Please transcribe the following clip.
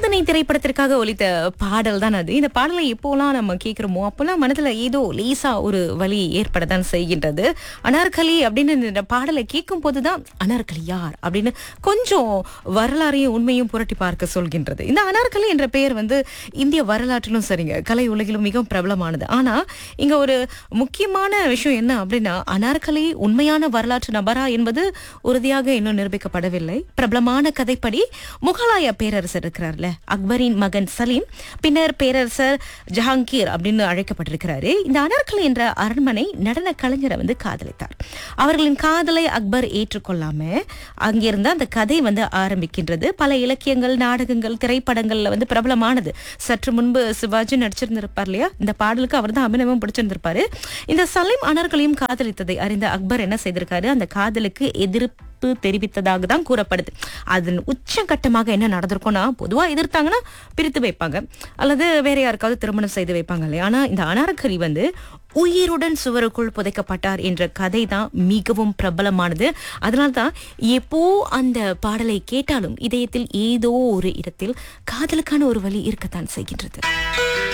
சாதனை திரைப்படத்திற்காக ஒலித்த பாடல் தான் அது இந்த பாடலை எப்போலாம் நம்ம கேட்கிறோமோ அப்போலாம் மனதுல ஏதோ லேசா ஒரு வலி ஏற்படத்தான் செய்கின்றது அனார்கலி அப்படின்னு இந்த பாடலை கேட்கும் போதுதான் அனார்கலி யார் அப்படின்னு கொஞ்சம் வரலாறையும் உண்மையும் புரட்டி பார்க்க சொல்கின்றது இந்த அனார்கலி என்ற பெயர் வந்து இந்திய வரலாற்றிலும் சரிங்க கலை உலகிலும் மிகவும் பிரபலமானது ஆனா இங்க ஒரு முக்கியமான விஷயம் என்ன அப்படின்னா அனார்கலி உண்மையான வரலாற்று நபரா என்பது உறுதியாக இன்னும் நிரூபிக்கப்படவில்லை பிரபலமான கதைப்படி முகலாய பேரரசர் இருக்கிறார்ல அக்பரின் மகன் சலீம் பின்னர் பேரரசர் ஜஹாங்கீர் அப்படின்னு அழைக்கப்பட்டிருக்கிறாரு இந்த அனார்கலி என்ற அரண்மனை நடன கலைஞரை வந்து காதலித்தார் அவர்களின் காதலை அக்பர் ஏற்றுக்கொள்ளாம அங்கிருந்து அந்த கதை வந்து ஆரம்பிக்கின்றது பல இலக்கியங்கள் நாடகங்கள் திரைப்படங்கள்ல வந்து பிரபலமானது சற்று முன்பு சிவாஜி நடிச்சிருந்திருப்பார் இல்லையா இந்த பாடலுக்கு அவர் தான் அபிநவம் பிடிச்சிருந்திருப்பாரு இந்த சலீம் அனர்களையும் காதலித்ததை அறிந்த அக்பர் என்ன செய்திருக்காரு அந்த காதலுக்கு எதிர்ப்பு தெரிவித்ததாக தான் கூறப்படுது அதன் உச்சகட்டமாக என்ன நடந்திருக்கும்னா பொதுவா எதிர்த்தாங்கன்னா பிரித்து வைப்பாங்க அல்லது வேற யாருக்காவது திருமணம் செய்து வைப்பாங்க இல்லையா ஆனா இந்த அனாரக்கரி வந்து உயிருடன் சுவருக்குள் புதைக்கப்பட்டார் என்ற கதை தான் மிகவும் பிரபலமானது அதனால தான் எப்போ அந்த பாடலை கேட்டாலும் இதயத்தில் ஏதோ ஒரு இடத்தில் காதலுக்கான ஒரு வழி இருக்கத்தான் செய்கின்றது